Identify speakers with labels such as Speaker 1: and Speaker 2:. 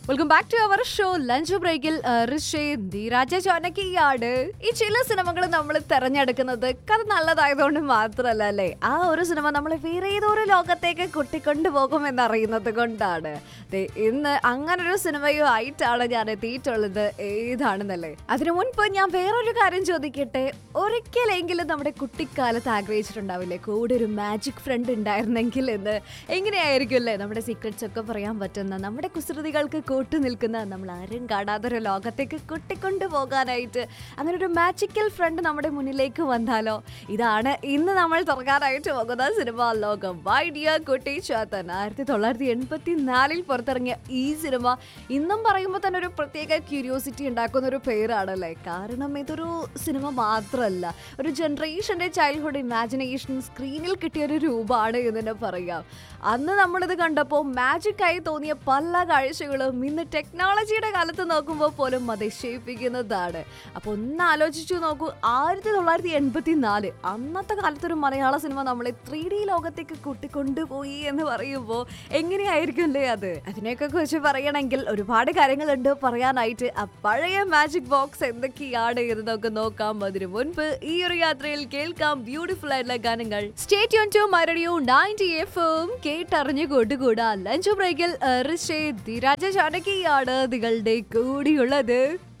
Speaker 1: welcome back to our show lunch ബ്രേക്കിൽ ധീരാജ ചോനക്കിയാണ് ഈ ചില സിനിമകൾ നമ്മൾ തെരഞ്ഞെടുക്കുന്നത് കഥ നല്ലതായതുകൊണ്ട് മാത്രമല്ല അല്ലേ ആ ഒരു സിനിമ നമ്മളെ വേറെ ഏതോ ഒരു ലോകത്തേക്ക് കുട്ടിക്കൊണ്ടു പോകുമെന്ന് അറിയുന്നത് കൊണ്ടാണ് ദേ, ഇന്ന് അങ്ങനെ ഒരു സിനിമയും ആയിട്ടാണ് ഞാൻ എത്തിയിട്ടുള്ളത് ഏതാണെന്നല്ലേ അതിനു മുൻപ് ഞാൻ വേറൊരു കാര്യം ചോദിക്കട്ടെ ഒരിക്കലെങ്കിലും നമ്മുടെ കുട്ടിക്കാലത്ത് ആഗ്രഹിച്ചിട്ടുണ്ടാവില്ലേ കൂടെ ഒരു മാജിക് ഫ്രണ്ട് ഉണ്ടായിരുന്നെങ്കിൽ എന്ന് എങ്ങനെയായിരിക്കും അല്ലേ നമ്മുടെ സീക്രട്സ് ഒക്കെ പറയാൻ പറ്റുന്ന നമ്മുടെ കുസൃതികൾക്ക് കൂട്ടു നിൽക്കുന്ന നമ്മൾ ആരും കാണാത്തൊരു ലോകത്തേക്ക് കുട്ടിക്കൊണ്ടു പോകാനായിട്ട് അങ്ങനെ ഒരു മാജിക്കൽ ഫ്രണ്ട് നമ്മുടെ മുന്നിലേക്ക് വന്നാലോ ഇതാണ് ഇന്ന് നമ്മൾ തുറക്കാനായിട്ട് പോകുന്ന സിനിമ ലോകം വൈ ഡിയർ കുട്ടി ചാത്തൻ ആയിരത്തി തൊള്ളായിരത്തി എൺപത്തി നാലിൽ പുറത്തിറങ്ങിയ ഈ സിനിമ ഇന്നും പറയുമ്പോൾ തന്നെ ഒരു പ്രത്യേക ക്യൂരിയോസിറ്റി ഉണ്ടാക്കുന്ന ഒരു പേരാണല്ലേ കാരണം ഇതൊരു സിനിമ മാത്രമല്ല ഒരു ജനറേഷന്റെ ചൈൽഡ്ഹുഡ് ഇമാജിനേഷൻ സ്ക്രീനിൽ കിട്ടിയ ഒരു രൂപമാണ് എന്ന് തന്നെ പറയാം അന്ന് നമ്മളിത് കണ്ടപ്പോൾ മാജിക് ആയി തോന്നിയ പല കാഴ്ചകളും ഇന്ന് ടെക്നോളജിയുടെ കാലത്ത് നോക്കുമ്പോൾ പോലും അതിശയിപ്പിക്കുന്നതാണ് അപ്പോൾ ഒന്ന് ആലോചിച്ചു നോക്കൂ ആയിരത്തി തൊള്ളായിരത്തി എൺപത്തി നാല് അന്നത്തെ കാലത്തൊരു മലയാള സിനിമ നമ്മളെ ത്രീ ഡി ലോകത്തേക്ക് കൂട്ടിക്കൊണ്ടുപോയി എന്ന് പറയുമ്പോൾ എങ്ങനെയായിരിക്കും അല്ലേ അത് അതിനെയൊക്കെ കുറിച്ച് പറയണമെങ്കിൽ ഒരുപാട് കാര്യങ്ങളുണ്ട് പറയാനായിട്ട് ആ പഴയ മാജിക് ബോക്സ് എന്തൊക്കെയാണ് എന്ന് നമുക്ക് നോക്കാം അതിനു മുൻപ് ഈ ഒരു യാത്രയിൽ കേൾക്കാം ബ്യൂട്ടിഫുൾ ആയിട്ടുള്ള ഗാനങ്ങൾ സ്റ്റേറ്റ് യോൺ ടു മരടിയോ നയൻറ്റി എഫും കേട്ടറിഞ്ഞു കൊണ്ടുകൂടാ ലഞ്ച് ബ്രേക്കിൽ ഋഷേ ധിരാജ ചാനകിയാണ് നിങ്ങളുടെ കൂടിയുള്ളത്